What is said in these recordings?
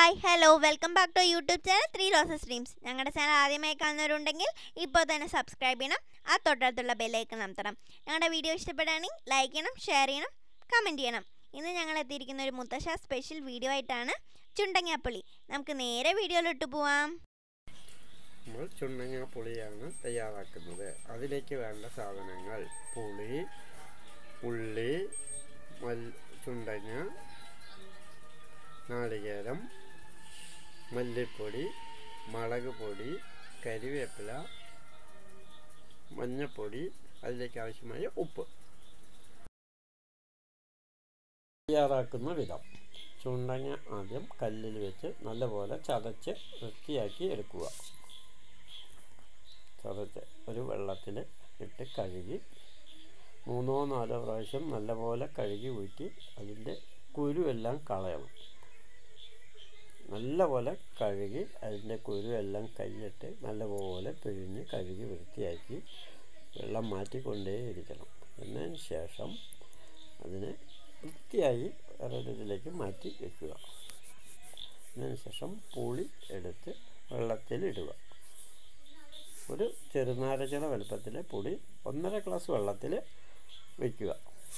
hi hello welcome back to YouTube channel three roses dreams ഞങ്ങളുടെ channel ആദ്യമായി കാണുന്നവരുണ്ടെങ്കിൽ ഇപ്പോൾ തന്നെ സബ്സ്ക്രൈബ് ചെയ്യണം ആ തൊട്ടടുത്തുള്ള ബെല്ലൈക്കൺ അമർത്തണം ഞങ്ങളുടെ വീഡിയോ ഇഷ്ടപ്പെടുകയാണെങ്കിൽ ലൈക്ക് ചെയ്യണം ഷെയർ ചെയ്യണം കമൻറ്റ് ചെയ്യണം ഇന്ന് ഞങ്ങൾ എത്തിയിരിക്കുന്ന ഒരു മുത്തശ്ശ സ്പെഷ്യൽ വീഡിയോ ആയിട്ടാണ് ചുണ്ടങ്ങാപ്പുളി നമുക്ക് നേരെ വീഡിയോയിലോട്ട് പോവാം നമ്മൾ ചുണ്ടങ്ങ പുളിയാണ് തയ്യാറാക്കുന്നത് അതിലേക്ക് വേണ്ട സാധനങ്ങൾ പുളി ഉള്ളി മൽ ചുണ്ടങ്ങ നാളികേരം മല്ലിപ്പൊടി മുളക് പൊടി കരിവേപ്പില മഞ്ഞൾപ്പൊടി അതിലേക്ക് ആവശ്യമായ ഉപ്പ് തയ്യാറാക്കുന്ന വിധം ചുണ്ടങ്ങ ആദ്യം കല്ലിൽ വെച്ച് നല്ലപോലെ ചതച്ച് വൃത്തിയാക്കി എടുക്കുക ചതച്ച് ഒരു വെള്ളത്തിൽ ഇട്ട് കഴുകി മൂന്നോ നാലോ പ്രാവശ്യം നല്ലപോലെ കഴുകി ഊറ്റി അതിൻ്റെ കുരുവെല്ലാം കളയണം നല്ലപോലെ കഴുകി അതിൻ്റെ കുരുവെല്ലാം കൈയിട്ട് നല്ലപോലെ പിഴിഞ്ഞ് കഴുകി വൃത്തിയാക്കി വെള്ളം മാറ്റിക്കൊണ്ടേ ഇരിക്കണം എന്നതിന് ശേഷം അതിനെ വൃത്തിയായി വേറൊരിതിലേക്ക് മാറ്റി വെക്കുക അതിന് ശേഷം പുളി എടുത്ത് വെള്ളത്തിലിടുക ഒരു ചെറുനാരചന വലുപ്പത്തിലെ പൊടി ഒന്നര ഗ്ലാസ് വെള്ളത്തിൽ വയ്ക്കുക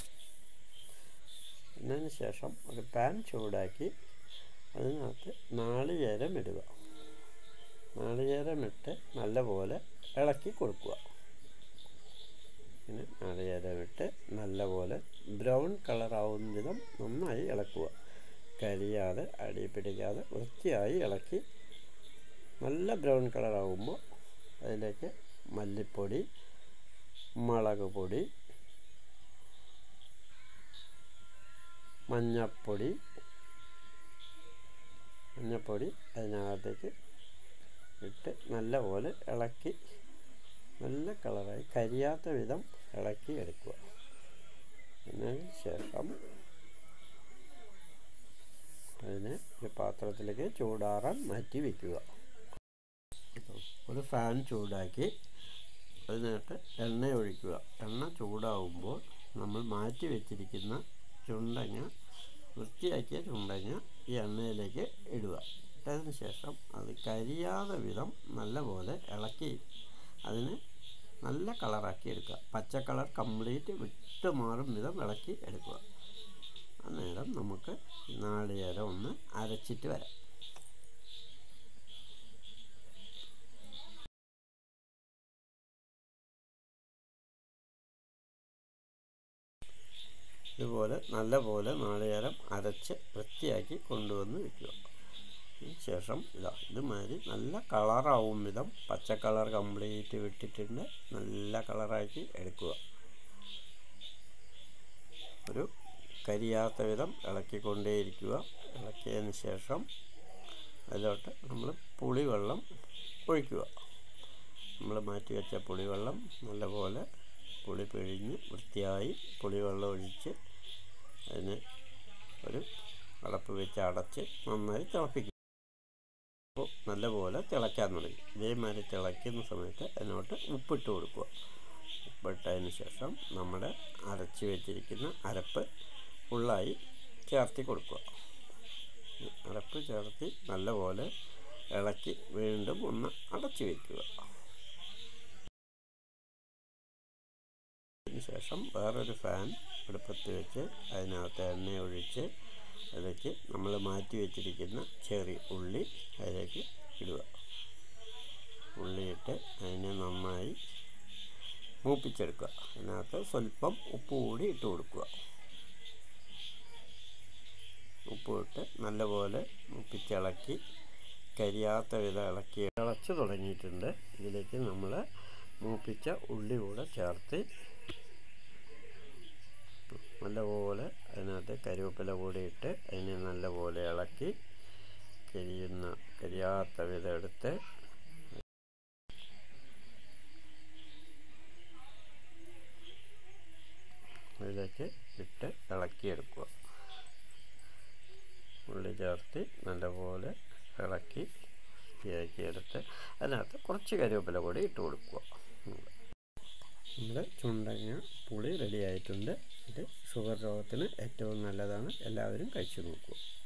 അതിന് ശേഷം ഒരു പാൻ ചൂടാക്കി അതിനകത്ത് നാളികേരം ഇടുക നാളികേരം ഇട്ട് നല്ലപോലെ ഇളക്കി കൊടുക്കുക പിന്നെ നാളികേരം ഇട്ട് നല്ലപോലെ ബ്രൗൺ കളറാവുന്ന വിധം നന്നായി ഇളക്കുക കരിയാതെ അടി പിടിക്കാതെ വൃത്തിയായി ഇളക്കി നല്ല ബ്രൗൺ കളറാകുമ്പോൾ അതിലേക്ക് മല്ലിപ്പൊടി മുളക് പൊടി മഞ്ഞപ്പൊടി മഞ്ഞപ്പൊടി അതിനകത്തേക്ക് ഇട്ട് നല്ലപോലെ ഇളക്കി നല്ല കളറായി കരിയാത്ത വിധം ഇളക്കി എടുക്കുക അതിന് ശേഷം അതിനെ ഒരു പാത്രത്തിലേക്ക് ചൂടാറാൻ മാറ്റി വയ്ക്കുക ഒരു ഫാൻ ചൂടാക്കി അതിനകത്ത് എണ്ണ ഒഴിക്കുക എണ്ണ ചൂടാവുമ്പോൾ നമ്മൾ മാറ്റി വെച്ചിരിക്കുന്ന ചുണ്ടങ്ങ വൃത്തിയാക്കിയ ചുണ്ടങ്ങ ഈ എണ്ണയിലേക്ക് ഇടുക ഇട്ടതിന് ശേഷം അത് കരിയാതെ വിധം നല്ലപോലെ ഇളക്കി അതിന് നല്ല കളറാക്കി എടുക്കുക പച്ച കളർ കംപ്ലീറ്റ് വിട്ട് മാറും വിധം ഇളക്കി എടുക്കുക അന്നേരം നമുക്ക് നാളികേരം ഒന്ന് അരച്ചിട്ട് വരാം ഇതുപോലെ നല്ലപോലെ നാളികേരം അരച്ച് വൃത്തിയാക്കി കൊണ്ടുവന്ന് വയ്ക്കുക ശേഷം ഇതാ ഇതുമാതിരി നല്ല കളറാവും വിധം പച്ച കളർ കംപ്ലീറ്റ് വിട്ടിട്ടുണ്ട് നല്ല കളറാക്കി എടുക്കുക ഒരു കരിയാത്ത വിധം ഇളക്കിക്കൊണ്ടേയിരിക്കുക ഇളക്കിയതിന് ശേഷം അതിലോട്ട് നമ്മൾ പുളിവെള്ളം ഒഴിക്കുക നമ്മൾ മാറ്റി വെച്ച പുളിവെള്ളം നല്ലപോലെ പുളി പിഴിഞ്ഞ് വൃത്തിയായി പുളിവെള്ളം ഒഴിച്ച് അതിന് ഒരു അടപ്പ് വെച്ച് അടച്ച് നന്നായി തിളപ്പിക്കും അപ്പോൾ നല്ലപോലെ തിളയ്ക്കാൻ തുടങ്ങി ഇതേമാതിരി തിളയ്ക്കുന്ന സമയത്ത് അതിനോട്ട് ഉപ്പിട്ട് കൊടുക്കുക ഉപ്പിട്ടതിന് ശേഷം നമ്മുടെ അരച്ച് വെച്ചിരിക്കുന്ന അരപ്പ് ഫുള്ളായി ചേർത്തി കൊടുക്കുക അരപ്പ് ചേർത്തി നല്ലപോലെ ഇളക്കി വീണ്ടും ഒന്ന് അടച്ചു വയ്ക്കുക ശേഷം വേറൊരു ഫാൻ അടുപ്പത്ത് വെച്ച് അതിനകത്ത് എണ്ണ ഒഴിച്ച് അതിലേക്ക് നമ്മൾ മാറ്റി വെച്ചിരിക്കുന്ന ചെറിയ ഉള്ളി അതിലേക്ക് ഇടുക ഉള്ളിയിട്ട് അതിനെ നന്നായി മൂപ്പിച്ചെടുക്കുക അതിനകത്ത് സ്വല്പം ഉപ്പ് കൂടി ഇട്ട് കൊടുക്കുക ഉപ്പ് ഇട്ട് നല്ലപോലെ മൂപ്പിച്ചിളക്കി കരിയാത്ത വിധം ഇളക്കി ഇളച്ച് തുടങ്ങിയിട്ടുണ്ട് ഇതിലേക്ക് നമ്മൾ മൂപ്പിച്ച ഉള്ളി കൂടെ ചേർത്ത് നല്ലപോലെ അതിനകത്ത് കരിവേപ്പില കൂടി ഇട്ട് അതിനെ നല്ലപോലെ ഇളക്കി കരിയുന്ന കരിയാത്ത വിധം എടുത്ത് അതിലേക്ക് ഇട്ട് ഇളക്കിയെടുക്കുക ഉള്ളി ചേർത്ത് നല്ലപോലെ ഇളക്കി വൃത്തിയാക്കിയെടുത്ത് അതിനകത്ത് കുറച്ച് കരിവേപ്പില കൂടി ഇട്ട് കൊടുക്കുക നമ്മുടെ ചുണ്ടങ്ങ പുളി റെഡി ആയിട്ടുണ്ട് ഇത് ഷുഗർ രോഗത്തിന് ഏറ്റവും നല്ലതാണ് എല്ലാവരും കഴിച്ചു നോക്കുക